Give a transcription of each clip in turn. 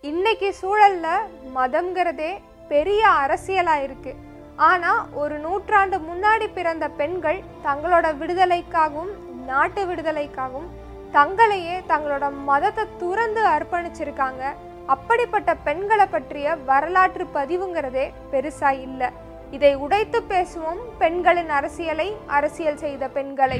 இன்னைக்கு சூழல்ல மதம்ங்கிறதே பெரிய அரசியலா இருக்கு ஆனா ஒரு நூற்றாண்டு முன்னாடி பிறந்த பெண்கள் தங்களோட விடுதலைக்காகவும் நாட்டு விடுதலைக்காகவும் தங்களையே தங்களோட மதத்தை துறந்து அர்ப்பணிச்சிருக்காங்க அப்படிப்பட்ட பெண்களை பற்றிய வரலாற்று பதிவுங்கிறதே பெருசா இல்லை இதை உடைத்து பேசுவோம் பெண்களின் அரசியலை அரசியல் செய்த பெண்களை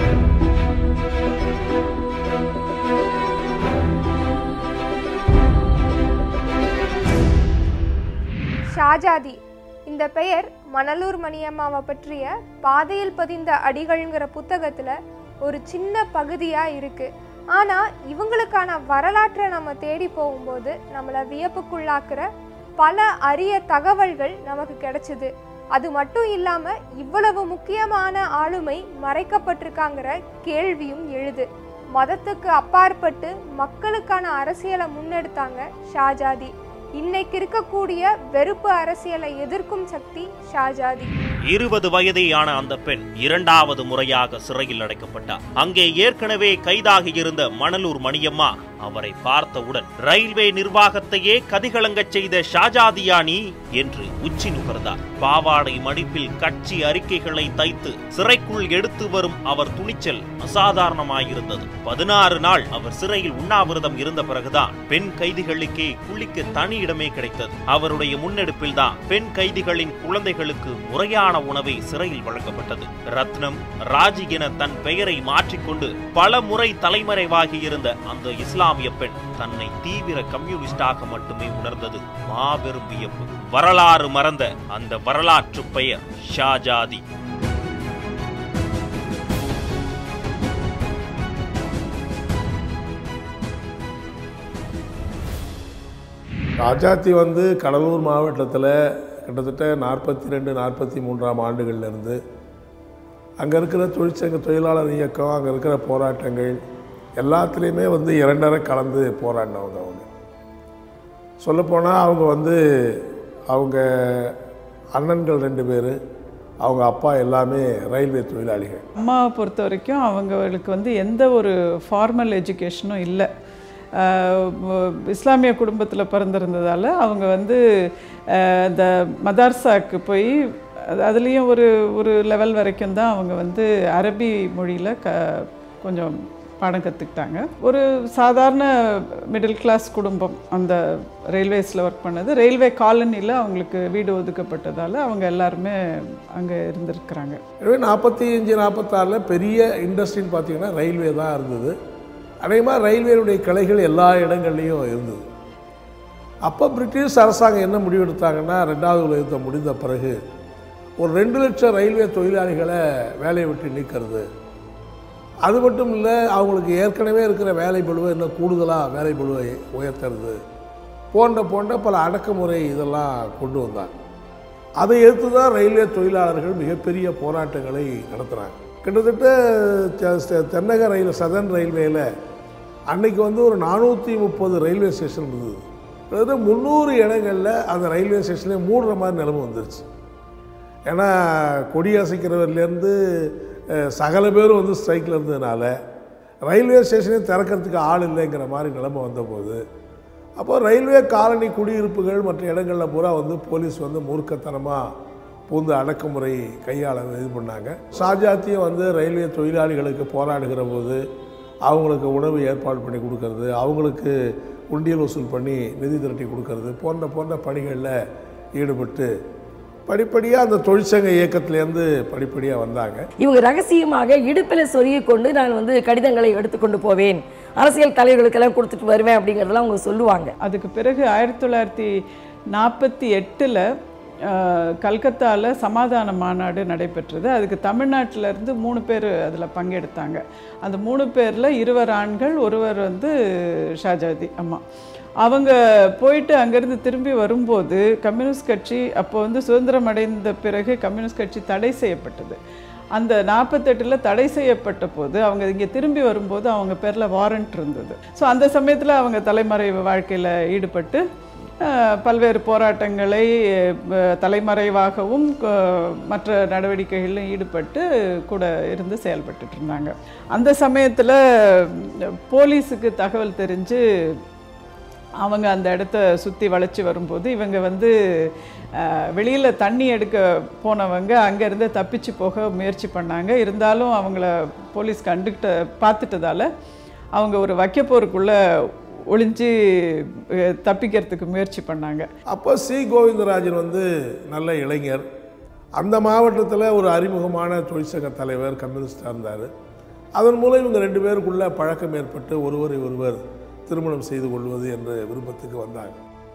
ஷாஜாதி இந்த பெயர் மணலூர் மணியம்மாவை பற்றிய பாதையில் பதிந்த அடிகள்ங்கிற புத்தகத்துல ஒரு சின்ன பகுதியா இருக்கு ஆனா இவங்களுக்கான வரலாற்றை நம்ம தேடி போகும்போது நம்மளை வியப்புக்குள்ளாக்குற பல அரிய தகவல்கள் நமக்கு கிடைச்சது அது மட்டும் இல்லாம இவ்வளவு முக்கியமான ஆளுமை மறைக்கப்பட்டிருக்காங்கிற கேள்வியும் எழுது மதத்துக்கு அப்பாற்பட்டு மக்களுக்கான அரசியலை முன்னெடுத்தாங்க ஷாஜாதி இன்னைக்கு இருக்கக்கூடிய வெறுப்பு அரசியலை எதிர்க்கும் சக்தி ஷாஜாதி இருபது வயதேயான அந்த பெண் இரண்டாவது முறையாக சிறையில் அடைக்கப்பட்டார் அங்கே ஏற்கனவே கைதாகியிருந்த மணலூர் மணியம்மா அவரை பார்த்தவுடன் ரயில்வே நிர்வாகத்தையே கதிகலங்கச் செய்த ஷாஜாதியானி என்று உச்சி நுகர்ந்தார் பாவாடை மடிப்பில் கட்சி அறிக்கைகளை தைத்து சிறைக்குள் எடுத்து வரும் அவர் துணிச்சல் அசாதாரணமாயிருந்தது பதினாறு நாள் அவர் சிறையில் உண்ணாவிரதம் இருந்த பிறகுதான் பெண் கைதிகளுக்கே குளிக்க தனி இடமே கிடைத்தது அவருடைய முன்னெடுப்பில் தான் பெண் கைதிகளின் குழந்தைகளுக்கு முறையான உணவை சிறையில் வழங்கப்பட்டது ரத்னம் ராஜி என தன் பெயரை மாற்றிக்கொண்டு பல முறை தலைமறைவாகி இருந்த அந்த இஸ்லாமிய பெண் தன்னை தீவிர கம்யூனிஸ்டாக மட்டுமே உணர்ந்தது மாபெரும் வியப்பு வரலாறு மறந்த அந்த வரலாற்று பெயர் ஷாஜாதி ராஜாத்தி வந்து கடலூர் மாவட்டத்தில் கிட்டத்தட்ட நாற்பத்தி ரெண்டு நாற்பத்தி மூன்றாம் ஆண்டுகள்லேருந்து அங்கே இருக்கிற தொழிற்சங்க தொழிலாளர் இயக்கம் அங்கே இருக்கிற போராட்டங்கள் எல்லாத்துலேயுமே வந்து இரண்டரை கலந்து போராடினவங்க அவங்க சொல்லப்போனால் அவங்க வந்து அவங்க அண்ணன்கள் ரெண்டு பேர் அவங்க அப்பா எல்லாமே ரயில்வே தொழிலாளிகள் அம்மாவை பொறுத்த வரைக்கும் அவங்களுக்கு வந்து எந்த ஒரு ஃபார்மல் எஜுகேஷனும் இல்லை ஆஹ் ம- இஸ்லாமிய குடும்பத்தில் பிறந்திருந்ததால் அவங்க வந்து ஆஹ் இந்த மதார்சாக்கு போய் அது- அதுலேயும் ஒரு ஒரு லெவல் வரைக்கும் தான் அவங்க வந்து அரபி மொழியில் க கொஞ்சம் பாடம் கற்றுக்கிட்டாங்க ஒரு சாதாரண மிடில் கிளாஸ் குடும்பம் அந்த ரயில்வேஸில் ஒர்க் பண்ணது ரயில்வே காலனியில் அவங்களுக்கு வீடு ஒதுக்கப்பட்டதால் அவங்க எல்லாருமே அங்கே இருந்திருக்கிறாங்க எனவே நாற்பத்தி அஞ்சு நாற்பத்தாறில் பெரிய இண்டஸ்ட்ரின்னு பார்த்தீங்கன்னா ரயில்வே தான் இருந்தது அதேமாதிரி ரயில்வேனுடைய கிளைகள் எல்லா இடங்கள்லையும் இருந்தது அப்போ பிரிட்டிஷ் அரசாங்கம் என்ன முடிவெடுத்தாங்கன்னா ரெண்டாவது உலக யுத்தம் முடிந்த பிறகு ஒரு ரெண்டு லட்சம் ரயில்வே தொழிலாளிகளை வேலையை விட்டு நீக்கிறது அது மட்டும் இல்லை அவங்களுக்கு ஏற்கனவே இருக்கிற வேலை பளுவை இன்னும் கூடுதலாக வேலை பளுவை உயர்த்துறது போன்ற போன்ற பல அடக்குமுறை இதெல்லாம் கொண்டு வந்தாங்க அதை எதிர்த்து தான் ரயில்வே தொழிலாளர்கள் மிகப்பெரிய போராட்டங்களை நடத்துனாங்க கிட்டத்தட்ட தெ- தெ- தென்னக ரயில் சதன் ரயில்வேயில் அன்னைக்கு வந்து ஒரு நானூற்றி முப்பது ரயில்வே ஸ்டேஷன் இருந்தது கிட்டத்தட்ட முந்நூறு இடங்களில் அந்த ரயில்வே ஸ்டேஷனே மூடுற மாதிரி நிலைமை வந்துருச்சு ஏன்னா கொடி அசைக்கிறவர்லேருந்து அஹ், சகல பேரும் வந்து ஸ்ட்ரைக்கில் இருந்ததுனால ரயில்வே ஸ்டேஷனே திறக்கிறதுக்கு ஆள் இல்லைங்கிற மாதிரி நிலைமை வந்தபோது அப்போ ரயில்வே காலனி குடியிருப்புகள் மற்ற இடங்களில் பூரா வந்து போலீஸ் வந்து மூர்க்கத்தனமாக பூந்து அடக்குமுறை கையாள இது பண்ணாங்க ஷாஜாத்தியும் வந்து ரயில்வே தொழிலாளிகளுக்கு போராடுகிற போது அவங்களுக்கு உணவு ஏற்பாடு பண்ணி கொடுக்கறது அவங்களுக்கு உண்டியல் வசூல் பண்ணி நிதி திரட்டி கொடுக்கறது போன்ற போன்ற பணிகளில் ஈடுபட்டு படிப்படியாக அந்த தொழிற்சங்க இயக்கத்திலேருந்து படிப்படியாக வந்தாங்க இவங்க ரகசியமாக இடுப்பில் சொருகி கொண்டு நான் வந்து கடிதங்களை எடுத்துக்கொண்டு போவேன் அரசியல் தலைவர்களுக்கெல்லாம் கொடுத்துட்டு வருவேன் அப்படிங்கிறதெல்லாம் அவங்க சொல்லுவாங்க அதுக்கு பிறகு ஆயிரத்தி தொள்ளாயிரத்தி நாற்பத்தி எட்டில் கல்கத்தாவில் சமாதான மாநாடு நடைபெற்றது அதுக்கு தமிழ்நாட்டுல இருந்து மூணு பேர் அதில் பங்கெடுத்தாங்க அந்த மூணு பேரில் இருவர் ஆண்கள் ஒருவர் வந்து ஷாஜாதி அம்மா அவங்க போயிட்டு அங்கேருந்து திரும்பி வரும்போது கம்யூனிஸ்ட் கட்சி அப்போ வந்து சுதந்திரம் அடைந்த பிறகு கம்யூனிஸ்ட் கட்சி தடை செய்யப்பட்டது அந்த நாற்பத்தெட்டில் தடை செய்யப்பட்ட போது அவங்க இங்கே திரும்பி வரும்போது அவங்க பேரில் வாரண்ட் இருந்தது ஸோ அந்த சமயத்தில் அவங்க தலைமறைவு வாழ்க்கையில் ஈடுபட்டு அஹ், பல்வேறு போராட்டங்களை அஹ், தலைமறைவாகவும் க- மற்ற நடவடிக்கைகளிலும் ஈடுபட்டு கூட இருந்து செயல்பட்டுட்டு இருந்தாங்க அந்த சமயத்தில் போலீஸுக்கு தகவல் தெரிஞ்சு அவங்க அந்த இடத்த சுற்றி வளைச்சி வரும்போது இவங்க வந்து வெளியில் தண்ணி எடுக்க போனவங்க அங்கேருந்து தப்பிச்சு போக முயற்சி பண்ணாங்க இருந்தாலும் அவங்கள போலீஸ் கண்டுகிட்ட பார்த்துட்டதால அவங்க ஒரு வைக்கப்போருக்குள்ளே ஒளிஞ்சு அஹ், தப்பிக்கிறதுக்கு முயற்சி பண்ணாங்க அப்போ சி கோவிந்தராஜன் வந்து நல்ல இளைஞர் அந்த மாவட்டத்தில் ஒரு அறிமுகமான தொழிற்சங்க தலைவர் கம்யூனிஸ்டாக இருந்தார் அதன் மூலம் இவங்க ரெண்டு பேருக்குள்ள பழக்கம் ஏற்பட்டு ஒருவரை ஒருவர் திருமணம் செய்து கொள்வது என்ற விருப்பத்துக்கு வந்தாங்க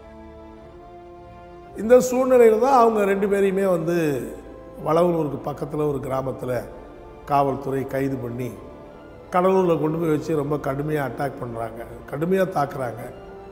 இந்த சூழ்நிலையில் தான் அவங்க ரெண்டு பேரையுமே வந்து வளவனூருக்கு பக்கத்தில் ஒரு கிராமத்தில் காவல்துறை கைது பண்ணி கடலூரில் கொண்டு போய் வச்சு ரொம்ப கடுமையாக அட்டாக் பண்ணுறாங்க கடுமையாக தாக்குறாங்க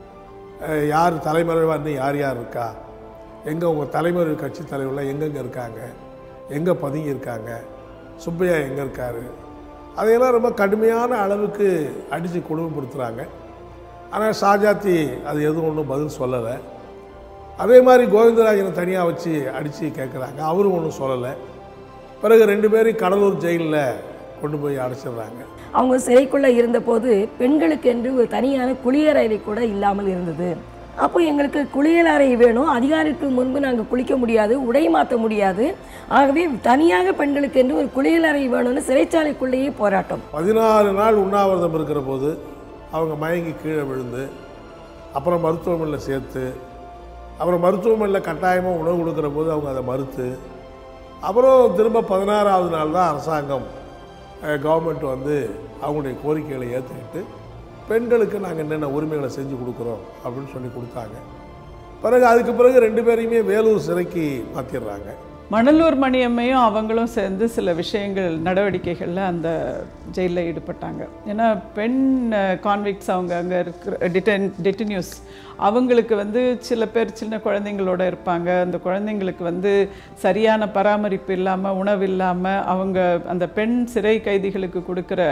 அஹ் யார் தலைமறைவாக இருந்து யார் யார் இருக்கா எங்கே உங்கள் தலைமறைவு கட்சி தலைவர்லாம் எங்கெங்கே இருக்காங்க எங்கே பதுங்கி இருக்காங்க சுப்பையா எங்கே இருக்காரு அதையெல்லாம் ரொம்ப கடுமையான அளவுக்கு அடித்து கொடுமைப்படுத்துகிறாங்க ஆனால் ஷாஜாத்தி அது எதுவும் ஒன்றும் பதில் சொல்லலை அதே மாதிரி கோவிந்தராஜனை தனியாக வச்சு அடித்து கேட்குறாங்க அவரும் ஒன்றும் சொல்லலை பிறகு ரெண்டு பேரையும் கடலூர் ஜெயிலில் கொண்டு போய் அடைச்சிடுறாங்க அவங்க சிறைக்குள்ளே இருந்தபோது பெண்களுக்கு என்று ஒரு தனியான குளியலறை கூட இல்லாமல் இருந்தது அப்போ எங்களுக்கு குளியலறை வேணும் அதிகாரிக்கு முன்பு நாங்கள் குளிக்க முடியாது உடை மாற்ற முடியாது ஆகவே தனியாக பெண்களுக்கு என்று ஒரு குளியலறை வேணும்னு சிறைச்சாலைக்குள்ளேயே போராட்டம் பதினாறு நாள் உண்ணாவிரதம் இருக்கிற போது அவங்க மயங்கி கீழே விழுந்து அப்புறம் மருத்துவமனையில் சேர்த்து அப்புறம் மருத்துவமனையில் கட்டாயமாக உணவு கொடுக்குற போது அவங்க அதை மறுத்து அப்புறம் திரும்ப பதினாறாவது நாள் தான் அரசாங்கம் கவர்மெண்ட் வந்து அவங்களுடைய கோரிக்கைகளை ஏற்றுக்கிட்டு பெண்களுக்கு நாங்கள் என்னென்ன உரிமைகளை செஞ்சு கொடுக்குறோம் அப்படின்னு சொல்லி கொடுத்தாங்க பிறகு அதுக்கு பிறகு ரெண்டு பேரையுமே வேலூர் சிறைக்கு மாற்றிடுறாங்க மணலூர் மணியம்மையும் அவங்களும் சேர்ந்து சில விஷயங்கள் நடவடிக்கைகளில் அந்த ஜெயிலில் ஈடுபட்டாங்க ஏன்னா பெண் கான்விக்ஸ் அவங்க அங்கே இருக்கிற டிட்டன் டிட்டினியூஸ் அவங்களுக்கு வந்து சில பேர் சின்ன குழந்தைங்களோட இருப்பாங்க அந்த குழந்தைங்களுக்கு வந்து சரியான பராமரிப்பு இல்லாமல் உணவு இல்லாமல் அவங்க அந்த பெண் சிறை கைதிகளுக்கு கொடுக்குற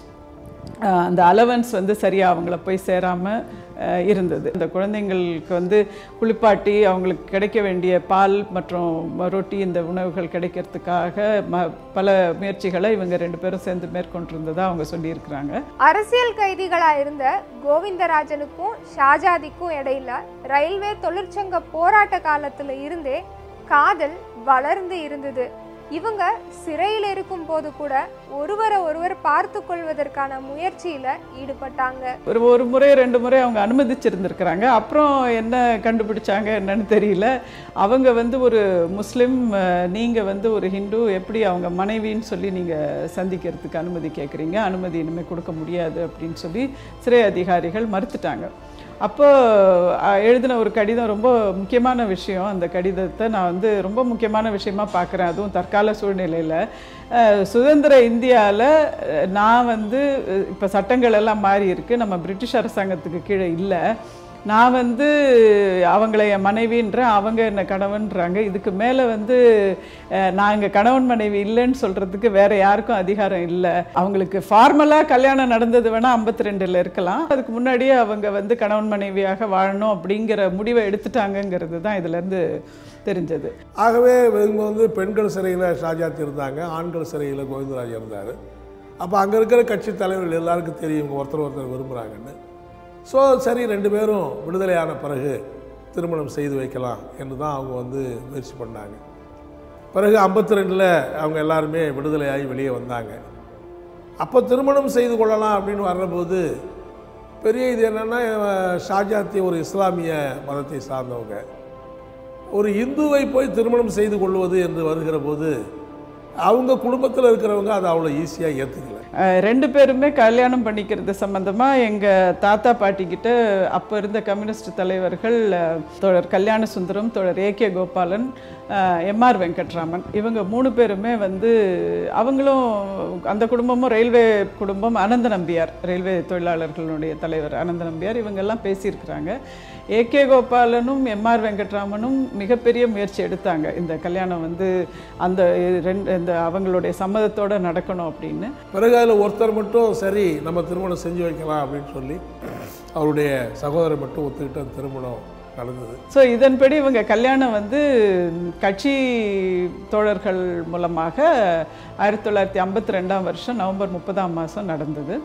அஹ், அந்த அலவன்ஸ் வந்து சரியாக அவங்கள போய் சேராமல் இருந்தது அந்த குழந்தைங்களுக்கு வந்து குளிப்பாட்டி அவங்களுக்கு கிடைக்க வேண்டிய பால் மற்றும் ரொட்டி இந்த உணவுகள் கிடைக்கிறதுக்காக ம பல முயற்சிகளை இவங்க ரெண்டு பேரும் சேர்ந்து மேற்கொண்டிருந்ததா அவங்க சொல்லியிருக்கிறாங்க அரசியல் கைதிகளா இருந்த கோவிந்தராஜனுக்கும் ஷாஜாதிக்கும் இடையில ரயில்வே தொழிற்சங்க போராட்ட காலத்துல இருந்தே காதல் வளர்ந்து இருந்தது இவங்க சிறையில் இருக்கும் போது கூட ஒருவரை ஒருவர் பார்த்து கொள்வதற்கான முயற்சியில ஈடுபட்டாங்க ஒரு ஒரு முறை ரெண்டு முறை அவங்க அனுமதிச்சிருந்திருக்கிறாங்க அப்புறம் என்ன கண்டுபிடிச்சாங்க என்னன்னு தெரியல அவங்க வந்து ஒரு முஸ்லீம் நீங்கள் வந்து ஒரு ஹிந்து எப்படி அவங்க மனைவின்னு சொல்லி நீங்கள் சந்திக்கிறதுக்கு அனுமதி கேட்குறீங்க அனுமதி இனிமேல் கொடுக்க முடியாது அப்படின்னு சொல்லி சிறை அதிகாரிகள் மறுத்துட்டாங்க அப்போ அஹ், எழுதின ஒரு கடிதம் ரொம்ப முக்கியமான விஷயம் அந்த கடிதத்தை நான் வந்து ரொம்ப முக்கியமான விஷயமா பார்க்குறேன் அதுவும் தற்கால சூழ்நிலையில் சுதந்திர இந்தியாவில் நான் வந்து இப்போ சட்டங்கள் எல்லாம் மாறி இருக்கு நம்ம பிரிட்டிஷ் அரசாங்கத்துக்கு கீழே இல்லை நான் வந்து அவங்கள என் மனைவின்றேன் அவங்க என்ன கணவன்றாங்க இதுக்கு மேலே வந்து அஹ், நான் இங்கே கணவன் மனைவி இல்லைன்னு சொல்கிறதுக்கு வேற யாருக்கும் அதிகாரம் இல்லை அவங்களுக்கு ஃபார்மலாக கல்யாணம் நடந்தது வேணால் ஐம்பத்தி ரெண்டில் இருக்கலாம் அதுக்கு முன்னாடியே அவங்க வந்து கணவன் மனைவியாக வாழணும் அப்படிங்கிற முடிவை எடுத்துட்டாங்கங்கிறது தான் இதுலேருந்து தெரிஞ்சது ஆகவே இவங்க வந்து பெண்கள் சிறையில் ஷாஜாத் இருந்தாங்க ஆண்கள் சிறையில் கோவிந்தராஜ் இருந்தார் அப்போ அங்கே இருக்கிற கட்சி தலைவர்கள் எல்லாருக்கும் தெரியும் இவங்க ஒருத்தர் ஒருத்தர் விரும்புகிறாங்கன்னு ஸோ சரி ரெண்டு பேரும் விடுதலையான பிறகு திருமணம் செய்து வைக்கலாம் என்று தான் அவங்க வந்து முயற்சி பண்ணாங்க பிறகு ஐம்பத்தி ரெண்டில் அவங்க எல்லாருமே விடுதலையாகி வெளியே வந்தாங்க அப்போ திருமணம் செய்து கொள்ளலாம் அப்படின்னு வர்றபோது பெரிய இது என்னென்னா ஷாஜாத்தி ஒரு இஸ்லாமிய மதத்தை சார்ந்தவங்க ஒரு இந்துவை போய் திருமணம் செய்து கொள்வது என்று வருகிற போது அவங்க குடும்பத்தில் இருக்கிறவங்க அதை அவ்வளோ ஈஸியாக ஏற்றுக்கல அஹ் ரெண்டு பேருமே கல்யாணம் பண்ணிக்கிறது சம்பந்தமாக எங்கள் தாத்தா பாட்டிக்கிட்ட அப்போ இருந்த கம்யூனிஸ்ட் தலைவர்கள் அஹ், தோழர் கல்யாண சுந்தரம் தோழர் ஏ கே கோபாலன் எம்ஆர் வெங்கட்ராமன் இவங்க மூணு பேருமே வந்து அவங்களும் அந்த குடும்பமும் ரயில்வே குடும்பம் அனந்த நம்பியார் ரயில்வே தொழிலாளர்களுடைய தலைவர் அனந்த நம்பியார் இவங்கெல்லாம் பேசியிருக்கிறாங்க ஏ கே கோபாலனும் எம்ஆர் வெங்கட்ராமனும் மிகப்பெரிய முயற்சி எடுத்தாங்க இந்த கல்யாணம் வந்து அந்த ரெண்டு இந்த அவங்களுடைய சம்மதத்தோட நடக்கணும் அப்படின்னு பிறகு அதில் ஒருத்தர் மட்டும் சரி நம்ம திருமணம் செஞ்சு வைக்கலாம் அப்படின்னு சொல்லி அவருடைய சகோதரர் மட்டும் ஒத்துக்கிட்டு அந்த திருமணம் நடந்தது ஸோ இதன்படி இவங்க கல்யாணம் வந்து கட்சி தோழர்கள் மூலமாக ஆயிரத்தி தொள்ளாயிரத்தி ஐம்பத்தி ரெண்டாம் வருஷம் நவம்பர் முப்பதாம் மாதம் நடந்தது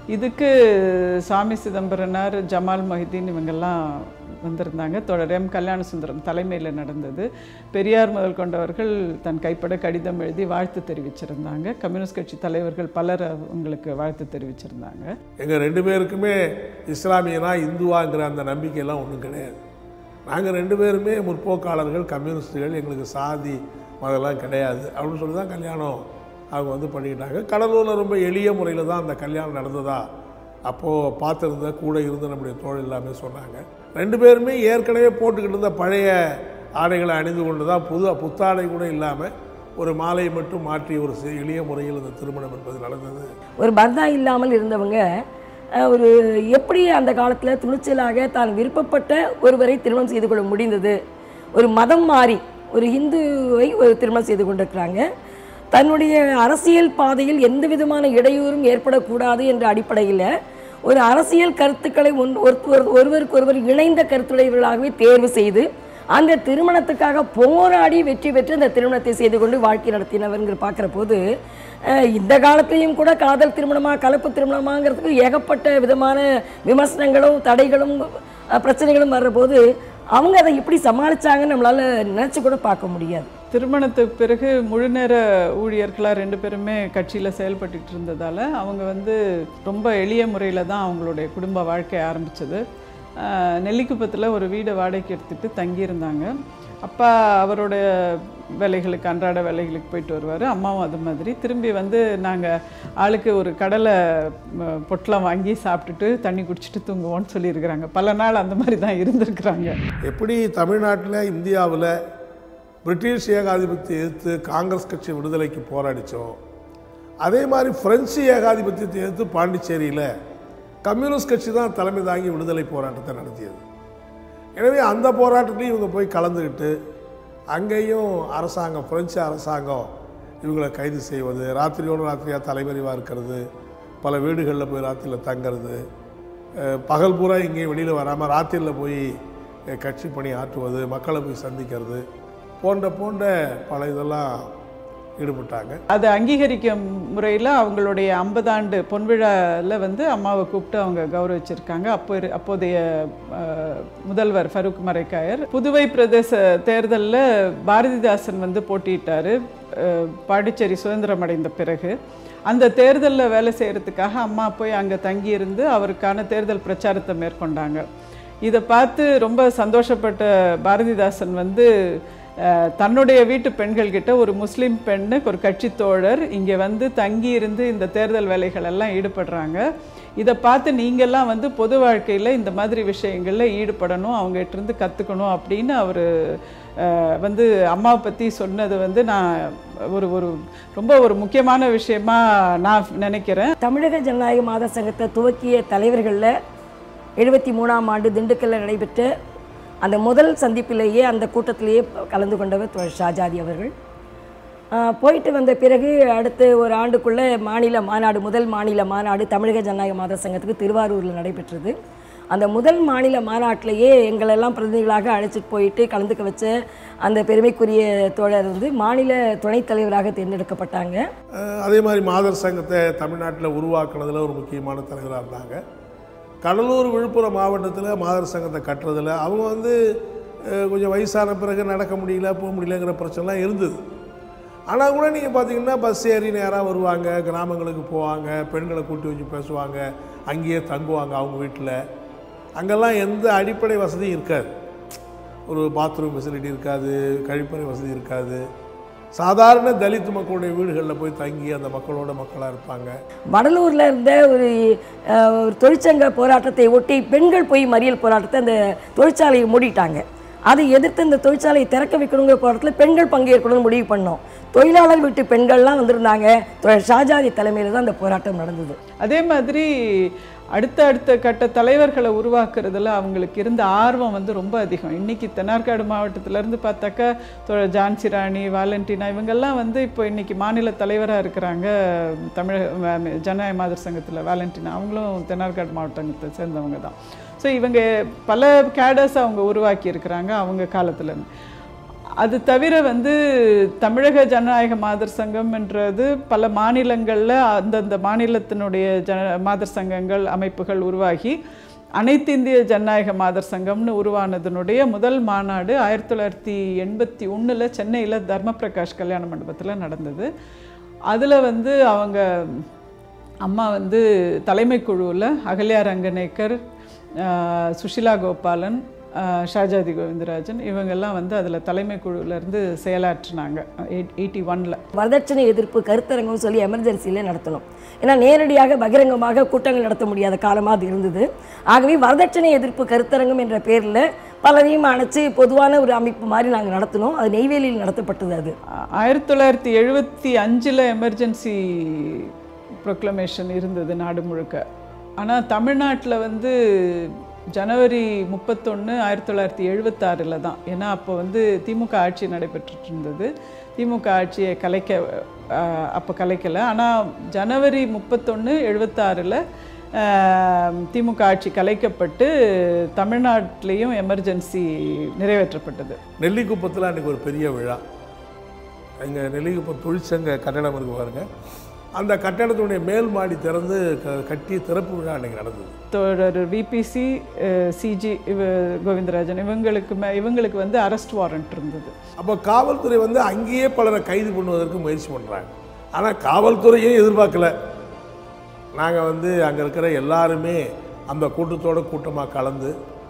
இதுக்கு சாமி சிதம்பரனார் ஜமால் மொஹிதீன் இவங்கெல்லாம் வந்திருந்தாங்க தொடர் எம் கல்யாண சுந்தரம் தலைமையில் நடந்தது பெரியார் முதல் கொண்டவர்கள் தன் கைப்பட கடிதம் எழுதி வாழ்த்து தெரிவிச்சிருந்தாங்க கம்யூனிஸ்ட் கட்சி தலைவர்கள் பலர் அவங்களுக்கு வாழ்த்து தெரிவிச்சிருந்தாங்க எங்கள் ரெண்டு பேருக்குமே இஸ்லாமியனா இந்துவாங்கிற அந்த நம்பிக்கையெல்லாம் ஒன்றும் கிடையாது நாங்கள் ரெண்டு பேருமே முற்போக்காளர்கள் கம்யூனிஸ்டுகள் எங்களுக்கு சாதி அதெல்லாம் கிடையாது அப்படின்னு சொல்லி தான் கல்யாணம் அவங்க வந்து பண்ணிக்கிட்டாங்க கடலூரில் ரொம்ப எளிய முறையில் தான் அந்த கல்யாணம் நடந்ததா அப்போது பார்த்துருந்த கூட இருந்த நம்முடைய தோழர் எல்லாமே சொன்னாங்க ரெண்டு பேருமே ஏற்கனவே போட்டுக்கிட்டு இருந்த பழைய ஆடைகளை அணிந்து கொண்டு தான் புது புத்தாடை கூட இல்லாமல் ஒரு மாலையை மட்டும் மாற்றி ஒரு சி- எளிய முறையில் இந்த திருமணம் என்பது நடந்தது ஒரு பர்தா இல்லாமல் இருந்தவங்க அஹ், ஒரு எப்படி அந்த காலத்தில் துணிச்சலாக தான் விருப்பப்பட்ட ஒருவரை திருமணம் செய்து கொள்ள முடிந்தது ஒரு மதம் மாறி ஒரு இந்துவை ஒரு திருமணம் செய்து கொண்டிருக்கிறாங்க தன்னுடைய அரசியல் பாதையில் எந்த விதமான இடையூறும் ஏற்படக்கூடாது என்ற அடிப்படையில் ஒரு அரசியல் கருத்துக்களை ஒன் ஒருவர் ஒருவருக்கொருவர் இணைந்த கருத்துடையவர்களாகவே தேர்வு செய்து அந்த திருமணத்துக்காக போராடி வெற்றி பெற்று அந்த திருமணத்தை செய்து கொண்டு வாழ்க்கை நடத்தினவர்ங்கிற பார்க்குற போது அஹ், இந்த காலத்திலையும் கூட காதல் திருமணமா கலப்பு திருமணமாங்கிறதுக்கு ஏகப்பட்ட விதமான விமர்சனங்களும் தடைகளும் அஹ், பிரச்சனைகளும் வர்றபோது அவங்க அதை எப்படி சமாளிச்சாங்கன்னு நம்மளால நினைச்சு கூட பார்க்க முடியாது திருமணத்துக்கு பிறகு முழுநேர ஊழியர்களாக ரெண்டு பேருமே கட்சியில் செயல்பட்டுட்டு இருந்ததால் அவங்க வந்து ரொம்ப எளிய முறையில் தான் அவங்களுடைய குடும்ப வாழ்க்கை ஆரம்பித்தது நெல்லிக்குப்பத்தில் ஒரு வீடை வாடகைக்கு எடுத்துகிட்டு தங்கியிருந்தாங்க அப்பா அவரோட வேலைகளுக்கு அன்றாட வேலைகளுக்கு போயிட்டு வருவார் அம்மாவும் அது மாதிரி திரும்பி வந்து நாங்கள் ஆளுக்கு ஒரு கடலை ம, பொட்டலம் வாங்கி சாப்பிட்டுட்டு தண்ணி குடிச்சிட்டு தூங்குவோம்னு சொல்லியிருக்கிறாங்க பல நாள் அந்த மாதிரி தான் இருந்திருக்கிறாங்க எப்படி தமிழ்நாட்டில் இந்தியாவில் பிரிட்டிஷ் ஏகாதிபத்தியத்தை எதிர்த்து காங்கிரஸ் கட்சி விடுதலைக்கு போராடிச்சோம் அதே மாதிரி பிரெஞ்சு ஏகாதிபத்தியத்தை எதிர்த்து பாண்டிச்சேரியில் கம்யூனிஸ்ட் கட்சி தான் தலைமை தாங்கி விடுதலை போராட்டத்தை நடத்தியது எனவே அந்த போராட்டத்தையும் இவங்க போய் கலந்துக்கிட்டு அங்கேயும் அரசாங்கம் பிரெஞ்சு அரசாங்கம் இவங்களை கைது செய்வது ராத்திரியோடு ராத்திரியாக தலைமறைவாக இருக்கிறது பல வீடுகளில் போய் ராத்திரியில் தங்கிறது அஹ், பகல் பூரா இங்கேயும் வெளியில் வராமல் ராத்திரியில் போய் அஹ், கட்சி பணி ஆற்றுவது மக்களை போய் சந்திக்கிறது போன்ற போன்ற பல இதெல்லாம் ஈடுபட்டாங்க அதை அங்கீகரிக்கும் முறையில் அவங்களுடைய ஐம்பதாண்டு பொன்விழாவில் வந்து அம்மாவை கூப்பிட்டு அவங்க கௌரவிச்சிருக்காங்க அப்போ இரு- அப்போதைய அஹ், முதல்வர் ஃபரூக் மரைக்காயர் புதுவை பிரதேச தேர்தலில் பாரதிதாசன் வந்து போட்டியிட்டார் பாண்டிச்சேரி சுதந்திரம் அடைந்த பிறகு அந்த தேர்தலில் வேலை செய்கிறதுக்காக அம்மா போய் அங்கே தங்கியிருந்து அவருக்கான தேர்தல் பிரச்சாரத்தை மேற்கொண்டாங்க இதை பார்த்து ரொம்ப சந்தோஷப்பட்ட பாரதிதாசன் வந்து அஹ், தன்னுடைய வீட்டு பெண்கள்கிட்ட ஒரு முஸ்லீம் பெண்ணு ஒரு கட்சி தோழர் இங்கே வந்து தங்கி இருந்து இந்த தேர்தல் வேலைகள் எல்லாம் ஈடுபடுறாங்க இதை பார்த்து நீங்கள்லாம் வந்து பொது வாழ்க்கையில் இந்த மாதிரி விஷயங்களில் ஈடுபடணும் அவங்ககிட்ட இருந்து கற்றுக்கணும் அப்படின்னு அவர் வந்து அம்மாவை பற்றி சொன்னது வந்து நான் ஒரு ஒரு ரொம்ப ஒரு முக்கியமான விஷயமா நான் நினைக்கிறேன் தமிழக ஜனநாயக மாத சங்கத்தை துவக்கிய தலைவர்களில் எழுபத்தி மூணாம் ஆண்டு திண்டுக்கல்ல நடைபெற்ற அந்த முதல் சந்திப்பிலேயே அந்த கூட்டத்திலேயே கலந்து கொண்டவர் தோழர் ஷாஜாதி அவர்கள் ஆஹ் போயிட்டு வந்த பிறகு அடுத்து ஒரு ஆண்டுக்குள்ளே மாநில மாநாடு முதல் மாநில மாநாடு தமிழக ஜனநாயக மாத சங்கத்துக்கு திருவாரூரில் நடைபெற்றது அந்த முதல் மாநில மாநாட்டிலேயே எங்களெல்லாம் பிரதிநிதிகளாக அழைச்சிட்டு போயிட்டு கலந்துக்க வச்ச அந்த பெருமைக்குரிய தோழர் வந்து மாநில துணைத் தலைவராக தேர்ந்தெடுக்கப்பட்டாங்க அஹ் அதே மாதிரி மாதர் சங்கத்தை தமிழ்நாட்டில் உருவாக்குனதுல ஒரு முக்கியமான தலைவராக இருந்தாங்க கடலூர் விழுப்புரம் மாவட்டத்தில் மாதர் சங்கத்தை கட்டுறதுல அவங்க வந்து அஹ், கொஞ்சம் வயசான பிறகு நடக்க முடியல போக முடியலங்கிற பிரச்சனைலாம் இருந்தது ஆனால் கூட நீங்கள் பார்த்தீங்கன்னா பஸ் ஏறி நேராக வருவாங்க கிராமங்களுக்கு போவாங்க பெண்களை கூட்டி வச்சு பேசுவாங்க அங்கேயே தங்குவாங்க அவங்க வீட்டில் அங்கெல்லாம் எந்த அடிப்படை வசதியும் இருக்காது ஒரு பாத்ரூம் ஃபெசிலிட்டி இருக்காது கழிப்பறை வசதி இருக்காது சாதாரண தலித் மக்களுடைய வீடுகளில் போய் தங்கி அந்த மக்களோட மக்களாக இருப்பாங்க வடலூரில் இருந்த ஒரு அஹ், ஒரு தொழிற்சங்க போராட்டத்தை ஒட்டி பெண்கள் போய் மறியல் போராட்டத்தை அந்த தொழிற்சாலையை மூடிட்டாங்க அதை எதிர்த்து இந்த தொழிற்சாலையை திறக்க வைக்கணுங்கிற போராட்டத்தில் பெண்கள் பங்கேற்கணும்னு முடிவு பண்ணோம் தொழிலாளர் வீட்டு பெண்கள்லாம் வந்திருந்தாங்க தொழில் ஷாஜாதி தலைமையில் தான் அந்த போராட்டம் நடந்தது அதே மாதிரி அடுத்த அடுத்த கட்ட தலைவர்களை உருவாக்குறதுல அவங்களுக்கு இருந்த ஆர்வம் வந்து ரொம்ப அதிகம் இன்னைக்கு தென்னார்காடு மாவட்டத்திலேருந்து பார்த்தாக்கா தோழர் ஜான்சி ராணி வாலண்டினா இவங்கெல்லாம் வந்து இப்போ இன்னைக்கு மாநில தலைவராக இருக்கிறாங்க தமிழக ஜனநாயக மாதர் சங்கத்தில் வாலண்டினா அவங்களும் தென்னார்காடு மாவட்டத்தை சேர்ந்தவங்க தான் ஸோ இவங்க பல கேடர்ஸ் அவங்க உருவாக்கி இருக்கிறாங்க அவங்க காலத்துல அது தவிர வந்து தமிழக ஜனநாயக மாதர் சங்கம்ன்றது பல மாநிலங்களில் அந்தந்த மாநிலத்தினுடைய ஜன மாதர் சங்கங்கள் அமைப்புகள் உருவாகி அனைத்து இந்திய ஜனநாயக மாதர் சங்கம்னு உருவானதனுடைய முதல் மாநாடு ஆயிரத்தி தொள்ளாயிரத்தி எண்பத்தி ஒன்றில் சென்னையில் தர்மபிரகாஷ் கல்யாண மண்டபத்தில் நடந்தது அதில் வந்து அவங்க அம்மா வந்து தலைமை குழுவில் அகல்யா ரங்கநேக்கர் ஆஹ், சுஷிலா கோபாலன் ஆஹ், ஷாஜாதி கோவிந்தராஜன் இவங்கெல்லாம் வந்து அதில் தலைமை குழுவுல இருந்து செயலாற்றினாங்க எயிட்டி ஒனில் வரதட்சணை எதிர்ப்பு கருத்தரங்கம் சொல்லி எமர்ஜென்சியில் நடத்தணும் ஏன்னா நேரடியாக பகிரங்கமாக கூட்டங்கள் நடத்த முடியாத காலமாக அது இருந்தது ஆகவே வரதட்சணை எதிர்ப்பு கருத்தரங்கம் என்ற பேரில் பலரையும் அணைச்சு பொதுவான ஒரு அமைப்பு மாதிரி நாங்கள் நடத்தினோம் அது நெய்வேலியில் நடத்தப்பட்டது அது ஆயிரத்தி தொள்ளாயிரத்தி எழுபத்தி அஞ்சில் எமர்ஜென்சி ப்ரொக்ளமேஷன் இருந்தது நாடு முழுக்க ஆனால் தமிழ்நாட்டில் வந்து ஜனவரி முப்பத்தொன்று ஆயிரத்தி தொள்ளாயிரத்தி எழுபத்தாறில் தான் ஏன்னா அப்போ வந்து திமுக ஆட்சி நடைபெற்றுட்டு இருந்தது திமுக ஆட்சியை கலைக்க அஹ், அப்போ கலைக்கலை ஆனால் ஜனவரி முப்பத்தொன்று எழுபத்தாறில் திமுக ஆட்சி கலைக்கப்பட்டு தமிழ்நாட்டிலையும் எமர்ஜென்சி நிறைவேற்றப்பட்டது நெல்லிக்குப்பத்தில் அன்றைக்கி ஒரு பெரிய விழா எங்கள் நெல்லிக்குப்பம் தொழிற்சங்க கட்டடம் இருக்கு பாருங்க அந்த கட்டடத்துடைய மேல் மாடி திறந்து க கட்டி திறப்பு விழா அன்றைக்கி நடந்தது தோழர் விபிசி சிஜி இவ கோவிந்தராஜன் இவங்களுக்கு மே இவங்களுக்கு வந்து அரெஸ்ட் வாரண்ட் இருந்தது அப்போ காவல்துறை வந்து அங்கேயே பலரை கைது பண்ணுவதற்கு முயற்சி பண்ணுறாங்க ஆனால் காவல்துறையும் எதிர்பார்க்கல நாங்கள் வந்து அங்கே இருக்கிற எல்லாருமே அந்த கூட்டத்தோட கூட்டமாக கலந்து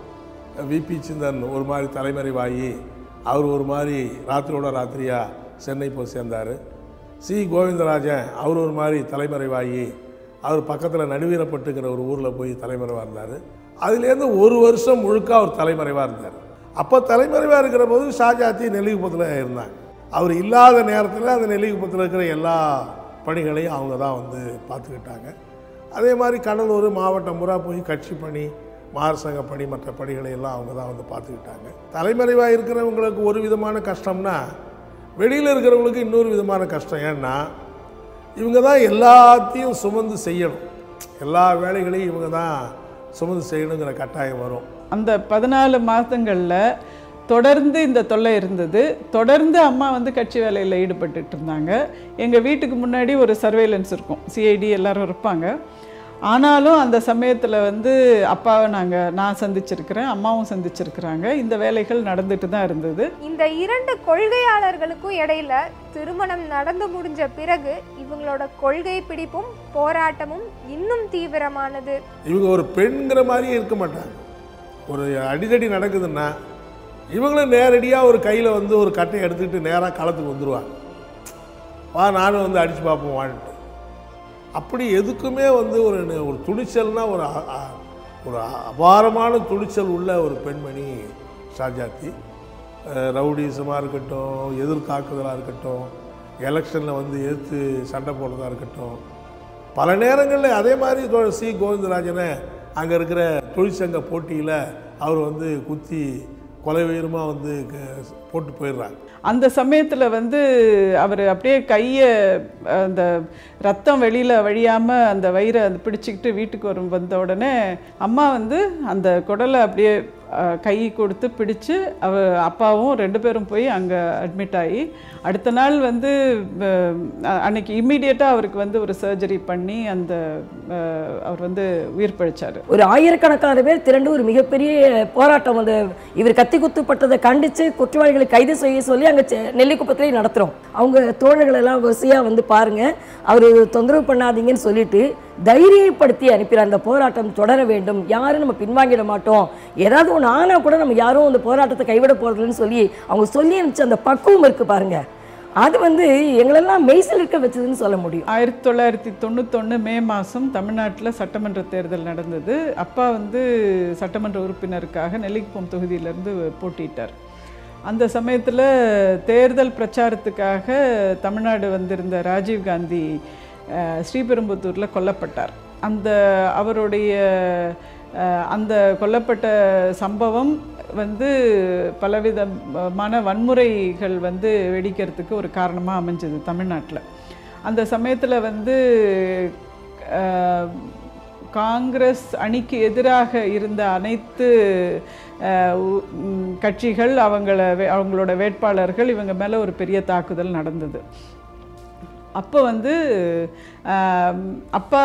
விபி சிந்தன் ஒரு மாதிரி தலைமறைவாகி அவர் ஒரு மாதிரி ராத்திரியோட ராத்திரியாக சென்னை போய் சேர்ந்தார் சி கோவிந்தராஜன் அவர் ஒரு மாதிரி தலைமறைவாகி அவர் பக்கத்தில் நடுவீரப்பட்டுங்கிற ஒரு ஊரில் போய் தலைமறைவாக இருந்தார் அதுலேருந்து ஒரு வருஷம் முழுக்க அவர் தலைமறைவாக இருந்தார் அப்போ தலைமறைவாக இருக்கிற போது ஷாஜாத்தி நெல்லிக்குப்பத்தில் இருந்தாங்க அவர் இல்லாத நேரத்தில் அந்த நெல்லிக்குப்பத்தில் இருக்கிற எல்லா பணிகளையும் அவங்க தான் வந்து பார்த்துக்கிட்டாங்க அதே மாதிரி கடலூர் மாவட்டம் பூரா போய் கட்சி பணி மாரசங்க பணி மற்ற பணிகளை எல்லாம் அவங்க தான் வந்து பார்த்துக்கிட்டாங்க தலைமறைவாக இருக்கிறவங்களுக்கு ஒரு விதமான கஷ்டம்னா வெளியில் இருக்கிறவங்களுக்கு இன்னொரு விதமான கஷ்டம் ஏன்னா இவங்க தான் எல்லாத்தையும் சுமந்து செய்யணும் எல்லா வேலைகளையும் இவங்க தான் சுமந்து செய்யணுங்கிற கட்டாயம் வரும் அந்த பதினாலு மாதங்களில் தொடர்ந்து இந்த தொல்லை இருந்தது தொடர்ந்து அம்மா வந்து கட்சி வேலையில் ஈடுபட்டுட்டு இருந்தாங்க எங்கள் வீட்டுக்கு முன்னாடி ஒரு சர்வேலன்ஸ் இருக்கும் சிஐடி எல்லாரும் இருப்பாங்க ஆனாலும் அந்த சமயத்தில் வந்து அப்பாவை நாங்கள் நான் சந்திச்சிருக்கிறேன் அம்மாவும் சந்திச்சிருக்கிறாங்க இந்த வேலைகள் நடந்துட்டு தான் இருந்தது இந்த இரண்டு கொள்கையாளர்களுக்கும் இடையில திருமணம் நடந்து முடிஞ்ச பிறகு இவங்களோட கொள்கை பிடிப்பும் போராட்டமும் இன்னும் தீவிரமானது இவங்க ஒரு பெண்கிற மாதிரியே இருக்க மாட்டாங்க ஒரு அடிதடி நடக்குதுன்னா இவங்களும் நேரடியாக ஒரு கையில் வந்து ஒரு கட்டையை எடுத்துக்கிட்டு நேராக களத்துக்கு வந்துடுவாங்க வா நானும் வந்து அடித்து பார்ப்போம் வான்ட்டு அப்படி எதுக்குமே வந்து ஒரு ஒரு துணிச்சல்னா ஒரு அ- அ- ஒரு அபாரமான துணிச்சல் உள்ள ஒரு பெண்மணி ஷாஜாத்தி அஹ் ரவுடிசமாக இருக்கட்டும் எதிர் தாக்குதலாக இருக்கட்டும் எலெக்ஷனில் வந்து எதிர்த்து சண்டை போடுறதா இருக்கட்டும் பல நேரங்களில் அதே மாதிரி தோழர் சி கோவிந்தராஜனை அங்கே இருக்கிற தொழிற்சங்க போட்டியில் அவர் வந்து குத்தி கொலை உயரமாக வந்து க- போட்டு போயிடுறாங்க அந்த சமயத்தில் வந்து அவர் அப்படியே கையை அந்த ரத்தம் வெளியில் வழியாமல் அந்த வயிறை அந்த பிடிச்சிக்கிட்டு வீட்டுக்கு வரும் வந்த உடனே அம்மா வந்து அந்த குடலை அப்படியே அஹ், கை கொடுத்து பிடிச்சு அவ அப்பாவும் ரெண்டு பேரும் போய் அங்கே அட்மிட் ஆகி அடுத்த நாள் வந்து அஹ், அன்னைக்கு இம்மீடியட்டாக அவருக்கு வந்து ஒரு சர்ஜரி பண்ணி அந்த அஹ், அவர் வந்து உயிர் பிழைச்சார் ஒரு ஆயிரக்கணக்கான பேர் திரண்டு ஒரு மிகப்பெரிய போராட்டம் அந்த இவர் கத்தி குத்துப்பட்டதை கண்டித்து குற்றவாளிகளை கைது செய்ய சொல்லி அங்கே நெல்லிக்குப்பத்திலே நடத்துகிறோம் அவங்க தோழர்கள் எல்லாம் வரிசையாக வந்து பாருங்க அவர் தொந்தரவு பண்ணாதீங்கன்னு சொல்லிட்டு தைரியப்படுத்தி அனுப்பிற அந்த போராட்டம் தொடர வேண்டும் யாரும் நம்ம பின்வாங்கிட மாட்டோம் ஏதாவது ஒன்று ஆனால் கூட நம்ம யாரும் அந்த போராட்டத்தை கைவிட போகிறதில்லன்னு சொல்லி அவங்க சொல்லி அனுப்பிச்ச அந்த பக்குவம் இருக்கு பாருங்க அது வந்து எங்களெல்லாம் மெய்சில் இருக்க வச்சதுன்னு சொல்ல முடியும் ஆயிரத்தி தொள்ளாயிரத்தி தொண்ணூத்தொன்று மே மாதம் தமிழ்நாட்டில் சட்டமன்ற தேர்தல் நடந்தது அப்பா வந்து சட்டமன்ற உறுப்பினருக்காக நெல்லிக்குப்பம் தொகுதியிலேருந்து போட்டியிட்டார் அந்த சமயத்தில் தேர்தல் பிரச்சாரத்துக்காக தமிழ்நாடு வந்திருந்த ராஜீவ்காந்தி அஹ், ஸ்ரீபெரும்புத்தூரில் கொல்லப்பட்டார் அந்த அவருடைய அஹ், அந்த கொல்லப்பட்ட சம்பவம் வந்து பலவிதமான வன்முறைகள் வந்து வெடிக்கிறதுக்கு ஒரு காரணமாக அமைஞ்சது தமிழ்நாட்டில் அந்த சமயத்தில் வந்து அஹ், காங்கிரஸ் அணிக்கு எதிராக இருந்த அனைத்து அஹ், உ- ம், கட்சிகள் அவங்கள வே- அவங்களோட வேட்பாளர்கள் இவங்க மேலே ஒரு பெரிய தாக்குதல் நடந்தது அப்போ வந்து ஆம், அப்பா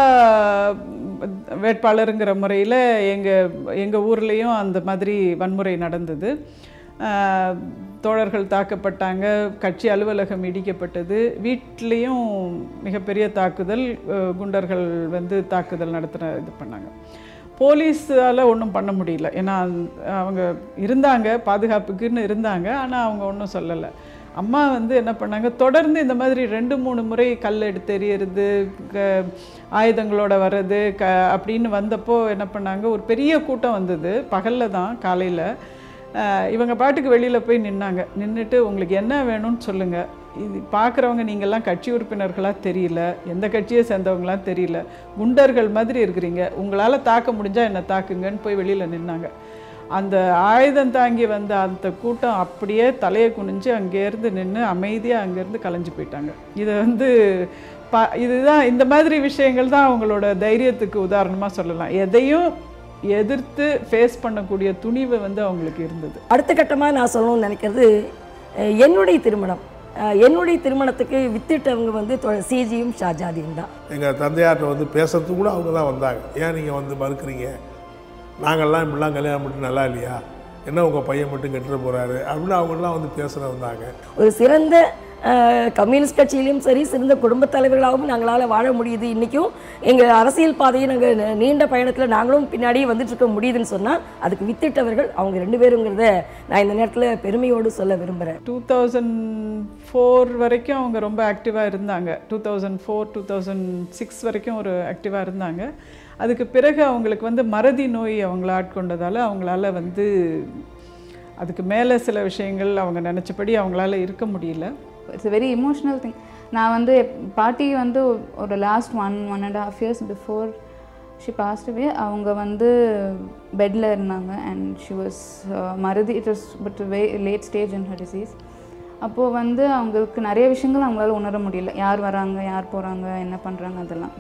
வேட்பாளருங்கிற முறையில் எங்கள் எங்கள் ஊர்லேயும் அந்த மாதிரி வன்முறை நடந்தது ஆ, தோழர்கள் தாக்கப்பட்டாங்க கட்சி அலுவலகம் இடிக்கப்பட்டது வீட்லேயும் மிகப்பெரிய தாக்குதல் அ, குண்டர்கள் வந்து தாக்குதல் நடத்துன இது பண்ணாங்க போலீஸால் ஒன்றும் பண்ண முடியல ஏன்னா அவங்க இருந்தாங்க பாதுகாப்புக்குன்னு இருந்தாங்க ஆனால் அவங்க ஒன்றும் சொல்லலை அம்மா வந்து என்ன பண்ணாங்க தொடர்ந்து இந்த மாதிரி ரெண்டு மூணு முறை கல் எடுத்து எறியறது க- ஆயுதங்களோட வர்றது க அப்படின்னு வந்தப்போ என்ன பண்ணாங்க ஒரு பெரிய கூட்டம் வந்தது பகலில் தான் காலையில் இவங்க பாட்டுக்கு வெளியில் போய் நின்னாங்க நின்றுட்டு உங்களுக்கு என்ன வேணும்னு சொல்லுங்கள் இது பார்க்குறவங்க நீங்கள்லாம் கட்சி உறுப்பினர்களாக தெரியல எந்த கட்சியை சேர்ந்தவங்களாம் தெரியல குண்டர்கள் மாதிரி இருக்கிறீங்க உங்களால் தாக்க முடிஞ்சால் என்ன தாக்குங்கன்னு போய் வெளியில் நின்னாங்க அந்த ஆயுதம் தாங்கி வந்த அந்த கூட்டம் அப்படியே தலையை குனிஞ்சு அங்கேருந்து நின்று அமைதியாக அங்கேருந்து கலைஞ்சு போயிட்டாங்க இதை வந்து பா இதுதான் இந்த மாதிரி விஷயங்கள் தான் அவங்களோட தைரியத்துக்கு உதாரணமாக சொல்லலாம் எதையும் எதிர்த்து ஃபேஸ் பண்ணக்கூடிய துணிவு வந்து அவங்களுக்கு இருந்தது அடுத்த கட்டமாக நான் சொல்லணும்னு நினைக்கிறது அஹ், என்னுடைய திருமணம் அஹ், என்னுடைய திருமணத்துக்கு வித்திட்டவங்க வந்து தொ- சிஜியும் ஷாஜாதியும் தான் எங்கள் தந்தையார்ட்ட வந்து பேசுறதுக்கு கூட அவங்க தான் வந்தாங்க ஏன் நீங்கள் வந்து மறுக்கிறீங்க நாங்கள்லாம் இப்படிலாம் கல்யாணம் பண்ணிட்டு நல்லா இல்லையா என்ன உங்கள் பையன் மட்டும் கெட்டுற போகிறாரு அப்படின்னு அவங்களாம் வந்து பேசுகிற வந்தாங்க ஒரு சிறந்த அஹ், கம்யூனிஸ்ட் கட்சியிலையும் சரி சிறந்த குடும்பத் தலைவர்களாகவும் நாங்களால் வாழ முடியுது இன்றைக்கும் எங்கள் அரசியல் பாதையை நாங்கள் நீண்ட பயணத்தில் நாங்களும் பின்னாடியே வந்துட்டு இருக்க முடியுதுன்னு சொன்னால் அதுக்கு வித்திட்டவர்கள் அவங்க ரெண்டு பேருங்கிறத நான் இந்த நேரத்தில் பெருமையோடு சொல்ல விரும்புகிறேன் டூ தௌசண்ட் ஃபோர் வரைக்கும் அவங்க ரொம்ப ஆக்டிவாக இருந்தாங்க two thousand four two thousand six வரைக்கும் ஒரு ஆக்டிவாக இருந்தாங்க அதுக்கு பிறகு அவங்களுக்கு வந்து மறதி நோய் அவங்கள ஆட்கொண்டதால் அவங்களால வந்து அதுக்கு மேலே சில விஷயங்கள் அவங்க நினச்சபடி அவங்களால இருக்க முடியல it's a very emotional thing நான் வந்து எப்- பாட்டி வந்து ஒரு last one one and half years before she passed away அவங்க வந்து பெட்டில் இருந்தாங்க அண்ட் ஷி வாஸ் மருதி it was but way late stage in her disease அப்போது வந்து அவங்களுக்கு நிறைய விஷயங்கள் அவங்களால உணர முடியல யார் வராங்க யார் போகிறாங்க என்ன பண்ணுறாங்க அதெல்லாம்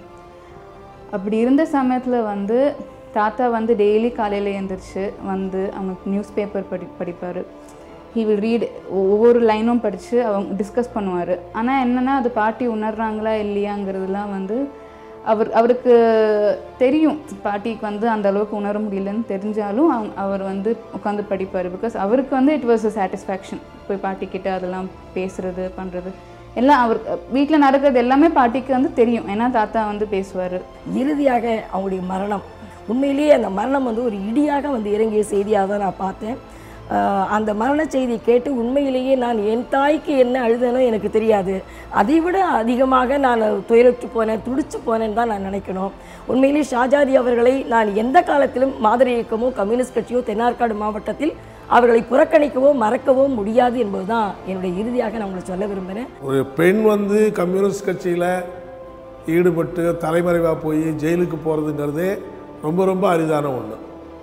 அப்படி இருந்த சமயத்தில் வந்து தாத்தா வந்து டெய்லி காலையில் எழுந்திரிச்சு வந்து அவங்க நியூஸ் பேப்பர் படி படிப்பார் ஹீ வில் ரீட் ஒவ்வொரு லைனும் படித்து அவங்க டிஸ்கஸ் பண்ணுவார் ஆனால் என்னென்னா அது பாட்டி உணர்றாங்களா இல்லையாங்கிறதுலாம் வந்து அவர் அவருக்கு தெரியும் பாட்டிக்கு வந்து அந்த அளவுக்கு உணர முடியலன்னு தெரிஞ்சாலும் அவங்க அவர் வந்து உட்காந்து படிப்பார் பிகாஸ் அவருக்கு வந்து இட் வாஸ் அ சாட்டிஸ்ஃபேக்ஷன் போய் பாட்டிக்கிட்ட அதெல்லாம் பேசுறது பண்ணுறது எல்லாம் அவர் வீட்டில் நடக்கிறது எல்லாமே பாட்டிக்கு வந்து தெரியும் ஏன்னா தாத்தா வந்து பேசுவார் இறுதியாக அவங்களுடைய மரணம் உண்மையிலேயே அந்த மரணம் வந்து ஒரு இடியாக வந்து இறங்கிய செய்தியாக தான் நான் பார்த்தேன் ஆஹ் அந்த மரண செய்தி கேட்டு உண்மையிலேயே நான் என் தாய்க்கு என்ன அழுதனோ எனக்கு தெரியாது அதை விட அதிகமாக நான் துயரற்று போனேன் துடிச்சு போனேன்னு தான் நான் நினைக்கணும் உண்மையிலேயே ஷாஜாதி அவர்களை நான் எந்த காலத்திலும் மாதிரி இயக்கமோ கம்யூனிஸ்ட் கட்சியோ தென்னார்காடு மாவட்டத்தில் அவர்களை புறக்கணிக்கவோ மறக்கவோ முடியாது என்பதுதான் என்னுடைய இறுதியாக நான் உங்களுக்கு சொல்ல விரும்புகிறேன் ஒரு பெண் வந்து கம்யூனிஸ்ட் கட்சியில் ஈடுபட்டு தலைமறைவாக போய் ஜெயிலுக்கு போகிறதுங்கிறதே ரொம்ப ரொம்ப அரிதான ஒன்று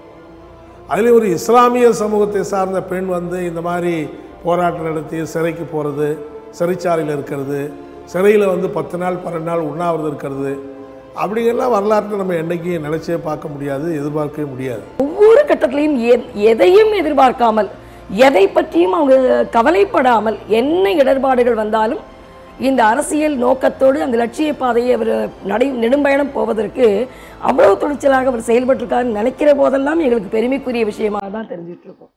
அதுலேயும் ஒரு இஸ்லாமிய சமூகத்தை சார்ந்த பெண் வந்து இந்த மாதிரி போராட்டம் நடத்தி சிறைக்கு போகிறது சிறைச்சாலையில் இருக்கிறது சிறையில் வந்து பத்து நாள் பன்னெண்டு நாள் உண்ணாவிரதம் இருக்கிறது அப்படிங்கெல்லாம் வரலாற்றை நம்ம என்றைக்கும் நினச்சே பார்க்க முடியாது எதிர்பார்க்கவே முடியாது ஒவ்வொரு கட்டத்திலையும் எ- எதையும் எதிர்பார்க்காமல் எதை பற்றியும் அவங்க கவலைப்படாமல் என்ன இடர்பாடுகள் வந்தாலும் இந்த அரசியல் நோக்கத்தோடு அந்த லட்சிய பாதையை அவர் நடை நெடும்பயணம் போவதற்கு அவ்வளவு துணிச்சலாக அவர் செயல்பட்டிருக்காருன்னு நினைக்கிற போதெல்லாம் எங்களுக்கு பெருமைக்குரிய விஷயமாக தான் தெரிஞ்சிட்டு இருக்கோம்